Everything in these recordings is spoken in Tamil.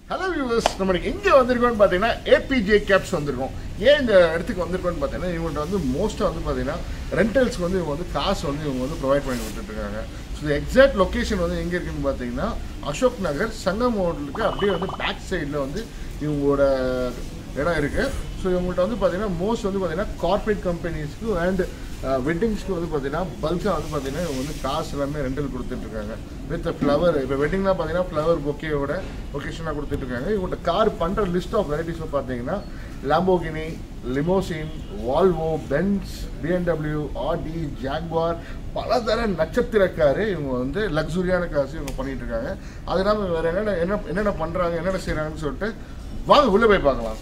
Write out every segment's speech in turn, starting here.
ஹலோ வியூவர்ஸ் நம்மளுக்கு எங்கே வந்திருக்கோம்னு பார்த்தீங்கன்னா ஏபிஜே கேப்ஸ் வந்திருக்கோம் ஏன் இந்த இடத்துக்கு வந்திருக்கோம்னு பார்த்தீங்கன்னா இவங்கள்ட்ட வந்து மோஸ்ட்டாக வந்து பார்த்தீங்கன்னா ரெண்டல்ஸ்க்கு வந்து இவங்க வந்து காசு வந்து இவங்க வந்து ப்ரொவைட் பண்ணி கொடுத்துட்ருக்காங்க ஸோ எக்ஸாக்ட் லொக்கேஷன் வந்து எங்கே இருக்குன்னு பார்த்தீங்கன்னா அசோக் நகர் சங்கம் ஹோட்டலுக்கு அப்படியே வந்து பேக் சைடில் வந்து இவங்களோட இடம் இருக்குது ஸோ இவங்கள்ட்ட வந்து பார்த்தீங்கன்னா மோஸ்ட் வந்து பார்த்தீங்கன்னா கார்ப்பரேட் கம்பெனிஸ்க்கு அண்ட் வெட்டிங்ஸ்க்கு வந்து பார்த்தீங்கன்னா பல்காக வந்து பார்த்தீங்கன்னா இவங்க வந்து காசு எல்லாமே ரெண்டல் கொடுத்துட்ருக்காங்க வித் ஃப்ளவர் இப்போ வெட்டிங்லாம் பார்த்தீங்கன்னா ஃப்ளவர் பொக்கேவோட லொக்கேஷனாக கொடுத்துட்ருக்காங்க இவங்கள்ட்ட கார் பண்ணுற லிஸ்ட் ஆஃப் வெரைட்டிஸில் பார்த்தீங்கன்னா Lamborghini limousine Volvo Benz BMW Audi Jaguar பலதர நட்சத்திர காரு இவங்க வந்து லக்ஸுரியான காசு இவங்க பண்ணிட்டு இருக்காங்க அது இல்லாமல் வேறு என்னென்ன என்ன என்னென்ன பண்ணுறாங்க என்னென்ன செய்கிறாங்கன்னு சொல்லிட்டு வாங்க உள்ளே போய் பார்க்கலாம்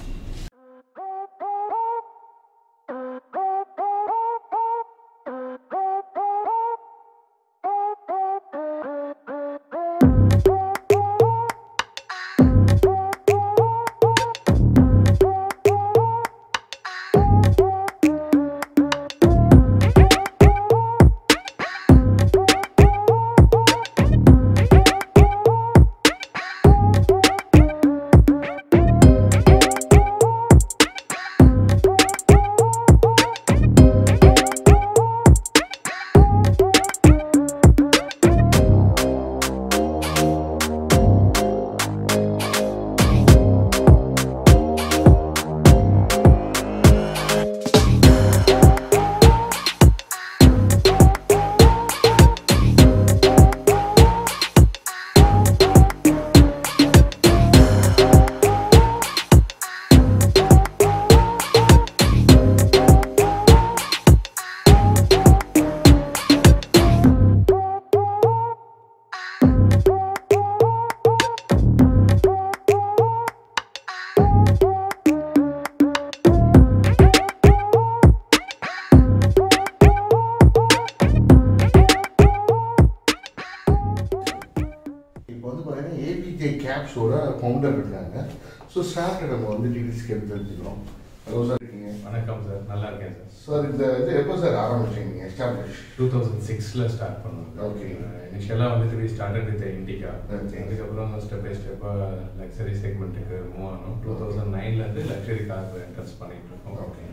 இப்போ வந்து பார்த்தீங்கன்னா ஏபிஜே கேப்ஸோட ஃபவுண்டர் இருக்காங்க ஸோ சார்கிட்ட நம்ம வந்து டீட்டெயில்ஸ் கேட்டு தெரிஞ்சுக்கிறோம் ஹலோ சார் இருக்கீங்க வணக்கம் சார் நல்லா இருக்கேன் சார் சார் இந்த இது எப்போ சார் ஆரம்பிச்சீங்க நீங்கள் எஸ்டாப்ளிஷ் டூ தௌசண்ட் சிக்ஸில் ஸ்டார்ட் பண்ணோம் Okay. இனிஷியலாக வந்துட்டு we started with Indica Okay. அதுக்கப்புறம் ஸ்டெப் பை ஸ்டெப்பாக லக்ஸரி செக்மெண்ட்டுக்கு மூவ் ஆனோம் டூ தௌசண்ட் நைன்லேருந்து லக்ஸரி கார் என்ட்ரன்ஸ் பண்ணிட்டு இருக்கோம் okay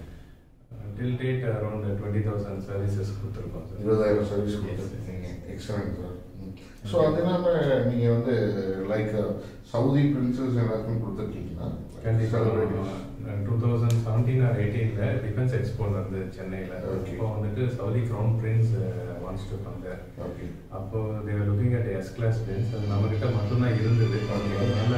till date around twenty thousand services கொடுத்துருக்கோம் சார் இருபதாயிரம் சர்வீஸ் கொடுத்துருக்கீங்க எக்ஸலன்ட் சார் ஸோ அது இல்லாமல் நீங்கள் வந்து லைக் சவுதி பிரின்சஸ் எல்லாருக்கும் கொடுத்துருக்கீங்களா கண்டிப்பாக டூ தௌசண்ட் செவன்டீன் ஆர் எயிட்டீனில் டிஃபென்ஸ் எக்ஸ்போ வந்து சென்னையில் Okay. இப்போ வந்துட்டு Saudi crown prince wants to come there okay அப்போ they were looking at S class Benz அது நம்மக்கிட்ட மட்டும்தான் இருந்தது Okay. அதனால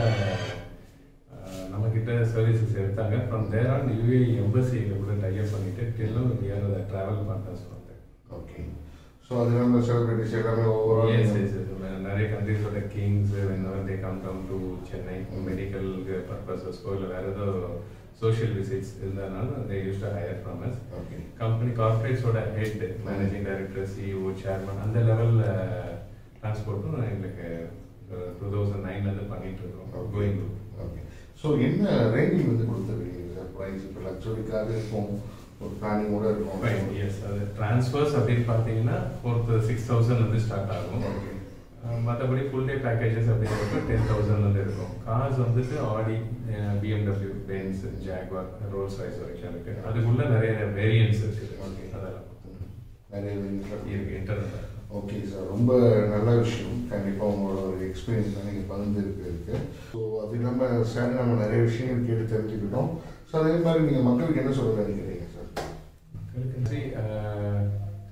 அஹ், நம்மக்கிட்ட சர்வீசஸ் எடுத்தாங்க ஃப்ரம் தேர் ஆன் யூஏ எம்பசியில் கூட டைப் பண்ணிட்டு டில்லும் வியர் ட்ராவல் பார்ட்னர்ஸ் வந்து ஓகே ஸோ அது இல்லாமல் செலிபிரிட்டிஸ் எல்லாமே ஒவ்வொரு எஸ் எஸ் நிறைய கண்ட்ரீஸோட kings whenever they come down to Chennai medical பர்பஸஸ்க்கோ இல்லை வேறு ஏதோ சோஷியல் விசிட்ஸ் இருந்ததுனால they use to hire from us okay company கார்பரேட்ஸோட head managing director CEO chairman அந்த லெவலில் டிரான்ஸ்போர்ட்டும் எங்களுக்கு டூ தௌசண்ட் நைன்லேருந்து பண்ணிட்டு இருக்கோம் கோயிங் டு ஓகே ஸோ என்ன ரேஞ்சிங் வந்து கொடுத்துருக்கீங்க சார் ப்ரைஸ் இப்போ லக்ஸுரிக்காக இருக்கும் ஒரு பிளானிங்கோட இருக்கும் எஸ் அது ட்ரான்ஸ்ஃபர்ஸ் அப்படின்னு பார்த்தீங்கன்னா ஃபோர்த்து சிக்ஸ் தௌசண்ட்லேருந்து ஸ்டார்ட் ஆகும் ஓகே மற்றபடி ஃபுல் டே பேக்கேஜஸ் அப்படிங்கிறப்ப டென் தௌசண்ட்லேருந்து இருக்கும் கார்ஸ் வந்துட்டு Audi BMW Benz Jaguar Rolls Royce வரைக்கும் இருக்கு அதுக்குள்ள நிறைய வேரியன்ஸ் இருக்குது Okay. அதெல்லாம் நிறைய range இருக்கு இன்டர்நெட் ஓகே சார் ரொம்ப நல்ல விஷயம் கண்டிப்பாக உங்களோட ஒரு எக்ஸ்பீரியன்ஸ் தான் நீங்கள் பகிர்ந்துருக்கு இருக்கு ஸோ அது இல்லாமல் சார் நம்ம நிறைய விஷயங்கள் கேட்டு தெரிஞ்சுக்கிட்டோம் ஸோ அதே மாதிரி நீங்கள் மக்களுக்கு என்ன சொல்ல நினைக்கிறீங்க சார் See, அஹ்,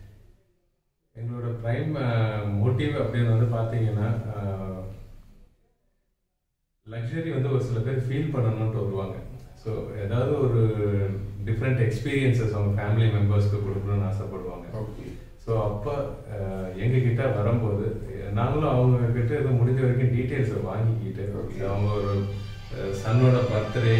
எங்களோட ப்ரைம் மோட்டிவ் அப்படின்னு வந்து பார்த்தீங்கன்னா லக்ஸரி வந்து ஒரு சில பேர் ஃபீல் பண்ணணும்ட்டு வருவாங்க ஸோ ஏதாவது ஒரு டிஃப்ரெண்ட் எக்ஸ்பீரியன்சஸ் அவங்க ஃபேமிலி மெம்பர்ஸ்க்கு கொடுக்கணும்னு ஆசைப்படுவாங்க ஓகே ஸோ அப்போ எங்ககிட்ட வரும்போது நாங்களும் அவங்க கிட்ட இது முடிஞ்ச வரைக்கும் டீட்டெயில்ஸை வாங்கிக்கிட்டு Okay. அவங்க ஒரு சன்னோட பர்த்டே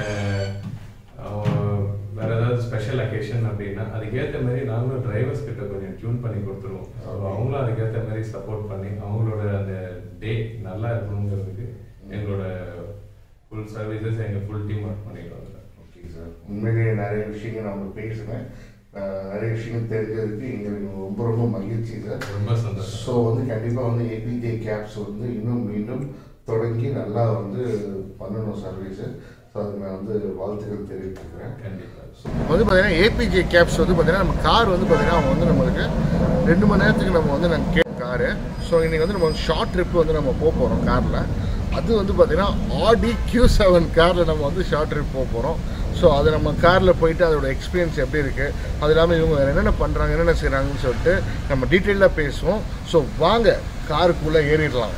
வேற ஏதாவது ஸ்பெஷல் அக்கேஷன் அப்படின்னா அதுக்கேற்ற மாதிரி நாங்களும் டிரைவர்ஸ் கிட்ட கொஞ்சம் டியூன் பண்ணி கொடுத்துருவோம் ஸோ Okay. அவங்களும் அதுக்கேற்ற மாதிரி சப்போர்ட் பண்ணி அவங்களோட அந்த டே நல்லா இருக்கணுங்கிறதுக்கு எங்களோட ஃபுல் சர்வீசஸ் எங்கள் ஃபுல் டீம் ஒர்க் பண்ணிடுவாங்க ஓகே சார் உண்மையிலேயே நிறைய விஷயங்கள் நம்ம பேசுனேன் அஹ், நிறைய விஷயங்கள் தெரிஞ்சதுக்கு எங்களுக்கு ரொம்ப ரொம்ப மகிழ்ச்சி சார் ரொம்ப சந்தோஷம் ஸோ வந்து கண்டிப்பாக வந்து ஏபிஜே கேப்ஸ் வந்து இன்னும் மீண்டும் தொடங்கி நல்லா வந்து பண்ணணும் சர்வீஸு ஸோ அதுக்கு நான் வந்து வாழ்த்துக்கள் தெரிவிச்சுக்கிறேன் கண்டிப்பா வந்து பார்த்தீங்கன்னா ஏபிஜே கேப்ஸ் வந்து பார்த்தீங்கன்னா நம்ம கார் வந்து பார்த்தீங்கன்னா அவங்க வந்து நம்மளுக்கு ரெண்டு மணி நேரத்துக்கு நம்ம வந்து நாங்கள் கே காரு ஸோ இன்றைக்கி வந்து நம்ம ஷார்ட் ட்ரிப் வந்து நம்ம போக போகிறோம் காரில் அது வந்து பார்த்தீங்கன்னா ஆடி கியூ செவன் காரில் நம்ம வந்து ஷார்ட் ட்ரிப் போக போகிறோம் ஸோ அது நம்ம காரில் போயிட்டு அதோட எக்ஸ்பீரியன்ஸ் எப்படி இருக்குது அது இல்லாமல் இவங்க வேறு என்னென்ன பண்ணுறாங்க என்னென்ன செய்கிறாங்கன்னு சொல்லிட்டு நம்ம டீட்டெயிலாக பேசுவோம் ஸோ வாங்க காருக்குள்ளே ஏறிடலாம்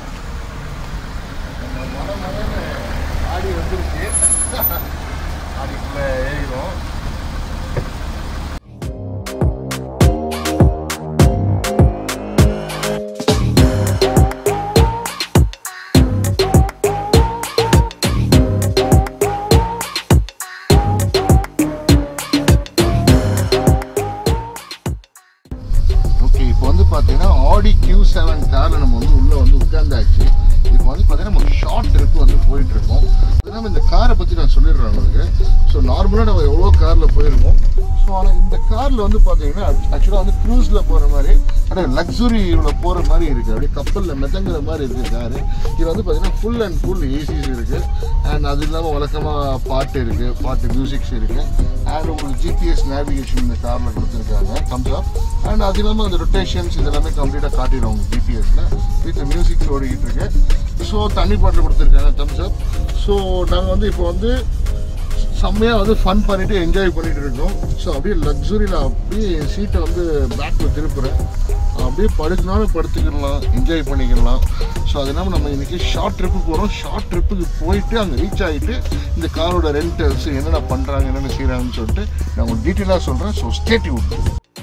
நம்ம மர மரன்னு ஆடி வந்துருச்சு ஆடிக்குள்ளே ஏறிடும் ஓகே இப்போ வந்து பார்த்தீங்கன்னா ஆடி கியூ செவன் காரில் நம்ம வந்து உள்ளே வந்து உட்காந்தாச்சு இப்போ வந்து பார்த்தீங்கன்னா நம்ம ஷார்ட் ட்ரிப் வந்து போயிட்டு இருக்கோம் அதனால இந்த காரை பற்றி நான் சொல்லிடுறேன் உங்களுக்கு ஸோ நார்மலாக நம்ம எவ்வளோ காரில் போயிருக்கோம் ஸோ ஆனால் இந்த காரில் வந்து பார்த்தீங்கன்னா ஆக்சுவலாக வந்து க்ரூஸில் போகிற மாதிரி அப்படியே லக்ஸுரியில் போகிற மாதிரி இருக்குது அப்படியே கப்பலில் மிதங்குற மாதிரி இருக்குது காரு இது வந்து பார்த்தீங்கன்னா ஃபுல் அண்ட் ஃபுல் ஏசிஸ் இருக்குது அண்ட் அது இல்லாமல் வழக்கமாக பாட்டு இருக்குது பாட்டு மியூசிக்ஸ் இருக்குது அண்ட் உங்களுக்கு ஜிபிஎஸ் நேவிகேஷன் இந்த காரில் கொடுத்துருக்காங்க தம்ஸ் அப் அண்ட் அது இல்லாமல் அந்த ரொட்டேஷன்ஸ் இதெல்லாமே கம்ப்ளீட்டாக காட்டிடும் உங்கள் ஜிபிஎஸ்ல வித் மியூசிக்ஸ் ஓடிக்கிட்டு இருக்கு ஸோ தண்ணி பாட்டில் கொடுத்துருக்காங்க தம்ஸ் அப் ஸோ நாங்கள் வந்து இப்போ வந்து செம்மையாக வந்து ஃபன் பண்ணிட்டு என்ஜாய் பண்ணிட்டு இருக்கோம் ஸோ அப்படியே லக்ஸுரியில் அப்படியே என் சீட்டை வந்து பேக்கில் திருப்புறேன் அப்படியே படுக்கனாலும் படுத்துக்கிடலாம் என்ஜாய் பண்ணிக்கலாம் ஸோ அது இல்லாமல் நம்ம இன்றைக்கி ஷார்ட் ட்ரிப்பு போகிறோம் ஷார்ட் ட்ரிப்புக்கு போயிட்டு அங்கே ரீச் ஆகிட்டு இந்த காரோட ரெண்டல்ஸ் என்னென்ன பண்ணுறாங்க என்னென்ன செய்கிறாங்கன்னு சொல்லிட்டு நான் உங்களுக்கு டீட்டெயிலாக சொல்கிறேன் ஸோ ஸ்டேட்டி விட்டு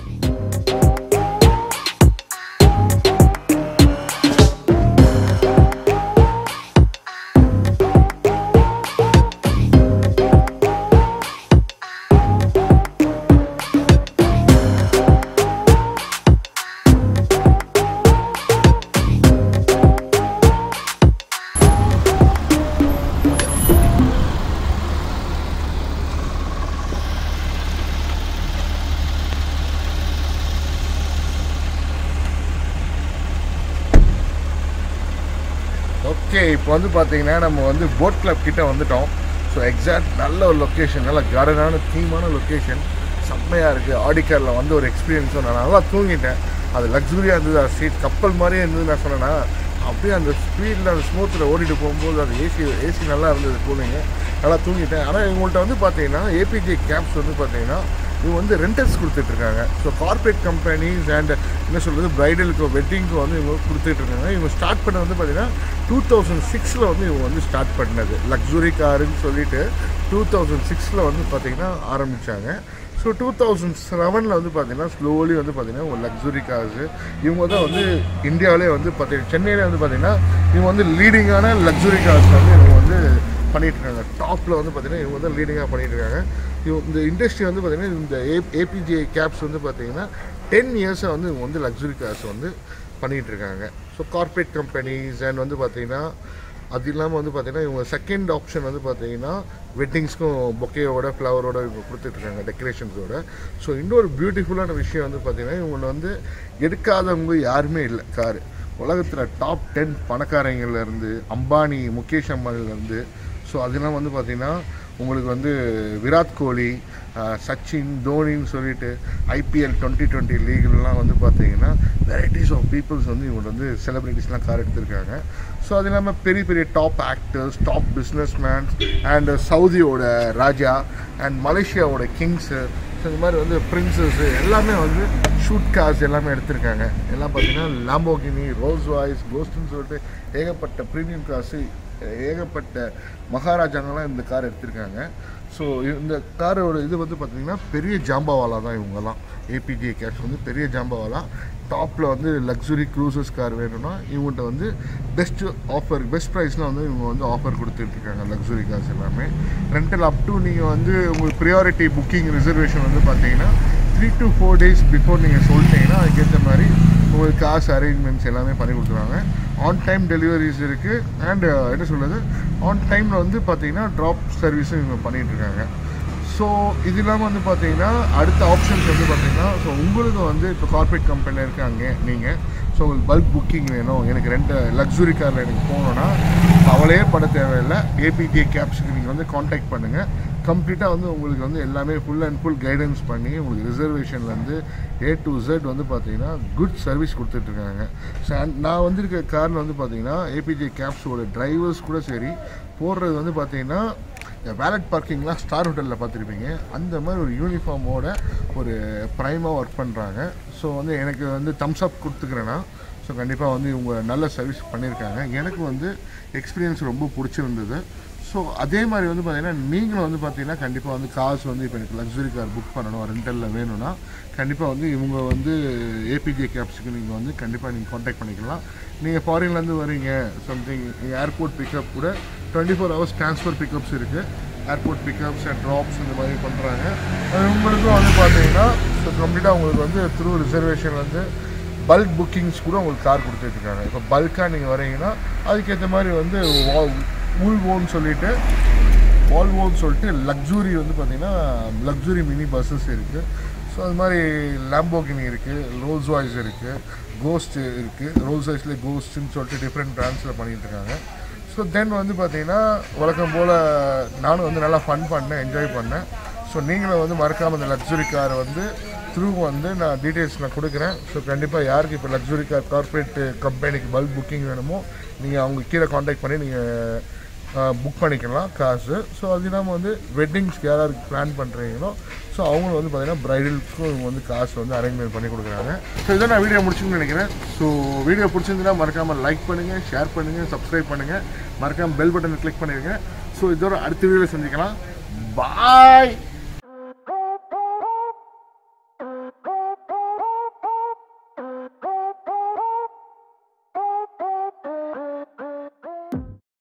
ஓகே இப்போ வந்து பார்த்தீங்கன்னா நம்ம வந்து போட் கிளப் கிட்ட வந்துட்டோம் ஸோ எக்ஸாக்ட் நல்ல ஒரு லொக்கேஷன் நல்ல கார்டனான தீமான லொக்கேஷன் செம்மையாக இருக்குது ஆடிக்காரில் வந்து ஒரு எக்ஸ்பீரியன்ஸும் நான் நல்லா தூங்கிட்டேன் அது லக்ஸுரியாக இருந்தது அது சீட் கப்பல் மாதிரியே இருந்தது நான் சொன்னேன்னா அப்படியே அந்த ஸ்பீடில் அந்த ஸ்மூத்தில் ஓடிட்டு போகும்போது அது ஏசி ஏசி நல்லா இருந்தது கூலிங்கு நல்லா தூங்கிட்டேன் ஆனால் இவங்கள்ட்ட வந்து பார்த்தீங்கன்னா ஏபிஜே கேப்ஸ் வந்து பார்த்தீங்கன்னா இவங்க வந்து ரெண்டல்ஸ் கொடுத்துட்ருக்காங்க ஸோ கார்பரேட் கம்பெனிஸ் அண்ட் என்ன சொல்கிறது ப்ரைடலுக்கு வெட்டிங்க்கு வந்து இவங்க கொடுத்துட்ருக்காங்க இவங்க ஸ்டார்ட் பண்ண வந்து பார்த்தீங்கன்னா டூ தௌசண்ட் சிக்ஸில் வந்து இவங்க வந்து ஸ்டார்ட் பண்ணது லக்ஸுரி காருன்னு சொல்லிட்டு டூ தௌசண்ட் சிக்ஸில் வந்து பார்த்தீங்கன்னா ஆரம்பித்தாங்க ஸோ டூ தௌசண்ட் செவனில் வந்து பார்த்தீங்கன்னா ஸ்லோலி வந்து பார்த்தீங்கன்னா ஒரு லக்ஸுரி கார்ஸு இவங்க தான் வந்து இந்தியாவிலே வந்து பார்த்தீங்கன்னா சென்னையிலே வந்து பார்த்தீங்கன்னா இவங்க வந்து லீடிங்கான லக்ஸுரி கார்ஸ் வந்து இவங்க வந்து பண்ணிட்டு இருக்காங்க டாப்பில் வந்து பார்த்தீங்கன்னா இவங்க தான் லீடிங்காக பண்ணிட்டு இருக்காங்க இவங்க இந்த இண்டஸ்ட்ரி வந்து பார்த்தீங்கன்னா இந்த ஏ ஏபிஜே கேப்ஸ் வந்து பார்த்தீங்கன்னா டென் இயர்ஸாக வந்து இவங்க வந்து லக்ஸுரி கார்ஸ் வந்து பண்ணிகிட்டு இருக்காங்க ஸோ கார்பரேட் கம்பெனிஸ் அண்ட் வந்து பார்த்தீங்கன்னா அது இல்லாமல் வந்து பார்த்தீங்கன்னா இவங்க செகண்ட் ஆப்ஷன் வந்து பார்த்தீங்கன்னா வெட்டிங்ஸ்க்கும் பொக்கேயோட ஃப்ளவரோட இவங்க கொடுத்துட்ருக்காங்க டெக்கரேஷன்ஸோட ஸோ இன்னொரு பியூட்டிஃபுல்லான விஷயம் வந்து பார்த்தீங்கன்னா இவங்க வந்து எடுக்காதவங்க யாருமே இல்லை காரு உலகத்தில் டாப் டென் பணக்காரங்கள்லேருந்து அம்பானி முகேஷ் அம்பானிலேருந்து ஸோ அதெல்லாம் வந்து பார்த்திங்கன்னா உங்களுக்கு வந்து விராட் கோலி ஆஹ், சச்சின் தோனின்னு சொல்லிட்டு ஐபிஎல் டுவெண்ட்டி டுவெண்ட்டி லீக்லாம் வந்து பார்த்தீங்கன்னா வெரைட்டிஸ் ஆஃப் பீப்புள்ஸ் வந்து இவங்க வந்து செலிப்ரிட்டிஸ்லாம் கார் எடுத்திருக்காங்க ஸோ அது இல்லாமல் பெரிய பெரிய top actors top business mens and சவுதியோட ராஜா அண்ட் மலேசியாவோட கிங்ஸு ஸோ இந்த மாதிரி வந்து பிரின்சஸ் எல்லாமே வந்து ஷூட் கார்ஸ் எல்லாமே எடுத்திருக்காங்க எல்லாம் பார்த்தீங்கன்னா லாம்போகினி ரோல்ஸ் வாய்ஸ் கோஸ்ட்னு சொல்லிட்டு ஏகப்பட்ட ப்ரீமியம் காசு ஏகப்பட்ட மகாராஜாங்கெல்லாம் இந்த கார் எடுத்திருக்காங்க ஸோ இந்த காரோட இது வந்து பார்த்தீங்கன்னா பெரிய ஜாம்பவாலா தான் இவங்கெல்லாம் ஏபிஜே கேஷ் வந்து பெரிய ஜாம்பவாலா டாப்பில் வந்து லக்ஸுரி க்ரூசஸ் கார் வேணும்னா இவங்கள்ட்ட வந்து பெஸ்ட் ஆஃபர் பெஸ்ட் ப்ரைஸ்லாம் வந்து இவங்க வந்து ஆஃபர் கொடுத்துட்ருக்காங்க லக்ஸுரி கார்ஸ் எல்லாமே ரெண்டல் அப் டு நீங்கள் வந்து உங்களுக்கு ப்ரியாரிட்டி புக்கிங் ரிசர்வேஷன் வந்து பார்த்தீங்கன்னா three to four days before நீங்கள் சொல்லிட்டீங்கன்னா அதுக்கேற்ற மாதிரி உங்களுக்கு காசு அரேஞ்ச்மெண்ட்ஸ் எல்லாமே பண்ணி கொடுத்துருவாங்க ஆன் டைம் டெலிவரிஸ் இருக்குது அண்ட் என்ன சொல்கிறது ஆன் டைமில் வந்து பார்த்தீங்கன்னா ட்ராப் சர்வீஸும் இவங்க பண்ணிகிட்டு இருக்காங்க ஸோ இது இல்லாமல் வந்து பார்த்தீங்கன்னா அடுத்த ஆப்ஷன்ஸ் வந்து பார்த்தீங்கன்னா ஸோ உங்களுக்கு வந்து இப்போ கார்ப்பரேட் கம்பெனியில் இருக்காங்க நீங்கள் ஸோ ஸோ உங்களுக்கு பல்க் புக்கிங் வேணும் எனக்கு ரெண்டு லக்ஸுரி காரில் எனக்கு போகணுன்னா கவலையே பட தேவையில்லை ஏபிஜே கேப்ஸுக்கு நீங்கள் வந்து காண்டாக்ட் பண்ணுங்கள் கம்ப்ளீட்டாக வந்து உங்களுக்கு வந்து எல்லாமே ஃபுல் அண்ட் ஃபுல் கைடன்ஸ் பண்ணி உங்களுக்கு ரிசர்வேஷன்லேருந்து ஏ டு Z வந்து பார்த்தீங்கன்னா குட் சர்வீஸ் கொடுத்துட்ருக்காங்க ஸோ நான் வந்திருக்க காரில் வந்து பார்த்தீங்கன்னா ஏபிஜே கேப்ஸோட டிரைவர்ஸ் கூட சரி போடுறது வந்து பார்த்தீங்கன்னா வேலட் பார்க்கிங்லாம் ஸ்டார் ஹோட்டலில் பார்த்துருப்பீங்க அந்த மாதிரி ஒரு யூனிஃபார்மோட ஒரு ப்ரைமாக ஒர்க் பண்ணுறாங்க ஸோ வந்து எனக்கு வந்து தம்ஸ் அப் கொடுத்துக்கிறேன்னா ஸோ கண்டிப்பாக வந்து இவங்க நல்ல சர்வீஸ் பண்ணியிருக்காங்க எனக்கு வந்து எக்ஸ்பீரியன்ஸ் ரொம்ப பிடிச்சிருந்தது ஸோ அதே மாதிரி வந்து பார்த்தீங்கன்னா நீங்களும் வந்து பார்த்தீங்கன்னா கண்டிப்பாக வந்து காசு வந்து இப்போ எனக்கு லக்ஸுரி கார் புக் பண்ணணும் ரெண்டலில் வேணும்னா கண்டிப்பாக வந்து இவங்க வந்து ஏபிஜே கேப்ஸுக்கு நீங்கள் வந்து கண்டிப்பாக நீங்கள் காண்டாக்ட் பண்ணிக்கலாம் நீங்கள் ஃபாரின்லேருந்து வரீங்க சம்திங் ஏர்போர்ட் பிக்கப் கூட twenty four hours transfer pickups இருக்குது ஏர்போர்ட் பிக்கப்ஸ் அண்ட் ட்ராப்ஸ் இந்த மாதிரி பண்ணுறாங்க உங்களுக்கும் வந்து பார்த்தீங்கன்னா ஸோ கம்ப்ளீட்டாக உங்களுக்கு வந்து த்ரூ ரிசர்வேஷன் வந்து பல்க் புக்கிங்ஸ் கூட உங்களுக்கு கார் கொடுத்துட்ருக்காங்க இப்போ பல்காக நீங்கள் வரீங்கன்னா அதுக்கேற்ற மாதிரி வந்து உள்வோன்னு சொல்லிட்டு வால்வோன்னு சொல்லிட்டு லக்ஸுரி வந்து பார்த்தீங்கன்னா லக்ஸுரி மினி பஸ்ஸஸ் இருக்குது ஸோ அது மாதிரி லேம்போகினி இருக்குது ரோல்ஸ் வாய்ஸ் இருக்குது கோஸ்ட் இருக்குது ரோல்ஸ் வாய்ஸ்லேயே கோஸ்ட்னு சொல்லிட்டு டிஃப்ரெண்ட் பிராண்ட்ஸில் பண்ணிட்டு இருக்காங்க ஸோ தென் வந்து பார்த்தீங்கன்னா வழக்கம் போல் நானும் வந்து நல்லா ஃபன் பண்ணேன் என்ஜாய் பண்ணேன் ஸோ நீங்களும் வந்து மறக்காமல் இந்த லக்ஸுரி காரை வந்து த்ரூ வந்து நான் டீட்டெயில்ஸ் நான் கொடுக்குறேன் ஸோ கண்டிப்பாக யாருக்கு இப்போ லக்ஸுரி கார் கார்ப்பரேட் கம்பெனிக்கு பல்க் புக்கிங் வேணுமோ நீங்கள் அவங்க கீழே காண்டாக்ட் பண்ணி நீங்கள் புக் பண்ணிக்கலாம் காசு ஸோ அது இல்லாமல் வந்து வெட்டிங்ஸ்க்கு யாராருக்கு பிளான் பண்ணுறீங்களோ ஸோ அவங்களும் வந்து பார்த்தீங்கன்னா ப்ரைடல்ஸ்க்கும் இவங்க வந்து காசு வந்து அரேஞ்ச்மெண்ட் பண்ணி கொடுக்குறாங்க ஸோ இதான் நான் வீடியோ முடிச்சுன்னு நினைக்கிறேன் ஸோ வீடியோ பிடிச்சிருந்தா மறக்காமல் லைக் பண்ணுங்கள் ஷேர் பண்ணுங்கள் சப்ஸ்கிரைப் பண்ணுங்கள் மறக்காமல் பெல் பட்டனை கிளிக் பண்ணிடுங்க ஸோ இதோட அடுத்த வீடியோவில் சந்திக்கலாம் பாய்